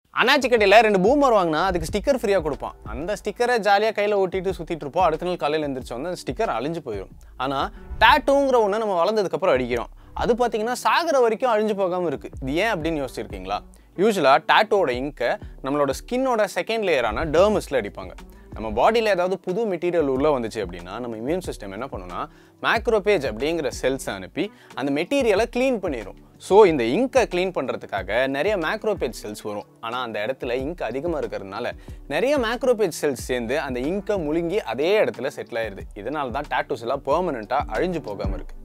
அண்ணாச்சி கடையில் ரெண்டு பூமர் வாங்கினா அதுக்கு ஸ்டிக்கர் ஃப்ரீயாக கொடுப்பான் அந்த ஸ்டிக்கரை ஜாலியாக கையில் ஒட்டிட்டு சுற்றிட்டு இருப்போம் அடுத்த நாள் காலையில் எழுந்திரிச்சு வந்து அந்த ஸ்டிக்கர் அழிஞ்சு போயிடும் ஆனால் டேட்டூங்கிற ஒன்று நம்ம வளர்ந்ததுக்கப்புறம் அடிக்கிறோம் அது பார்த்தீங்கன்னா சாகிற வரைக்கும் அழிஞ்சு போகாமல் இருக்குது இது ஏன் அப்படின்னு யோசிச்சிருக்கீங்களா யூஸ்வலாக டேட்டோட இங்கை நம்மளோட ஸ்கின்னோட செகண்ட் லேயரான டேர்மஸில் அடிப்பாங்க நம்ம பாடியில் ஏதாவது புது மெட்டீரியல் உள்ளே வந்துச்சு அப்படின்னா நம்ம இம்யூன் சிஸ்டம் என்ன பண்ணுன்னா மேக்ரோபேஜ் அப்படிங்கிற செல்ஸை அனுப்பி அந்த மெட்டீரியலை க்ளீன் பண்ணிடும் ஸோ இந்த இங்கை க்ளீன் பண்ணுறதுக்காக நிறைய மேக்ரோபேஜ் செல்ஸ் வரும் ஆனால் அந்த இடத்துல இங்க் அதிகமாக இருக்கிறதுனால நிறைய மேக்ரோபேஜ் செல்ஸ் சேர்ந்து அந்த இங்கை முழுங்கி அதே இடத்துல செட்டில் ஆயிடுது இதனால தான் டேட்டூஸ் எல்லாம் பெர்மனெண்ட்டாக அழிஞ்சு போகாமல் இருக்குது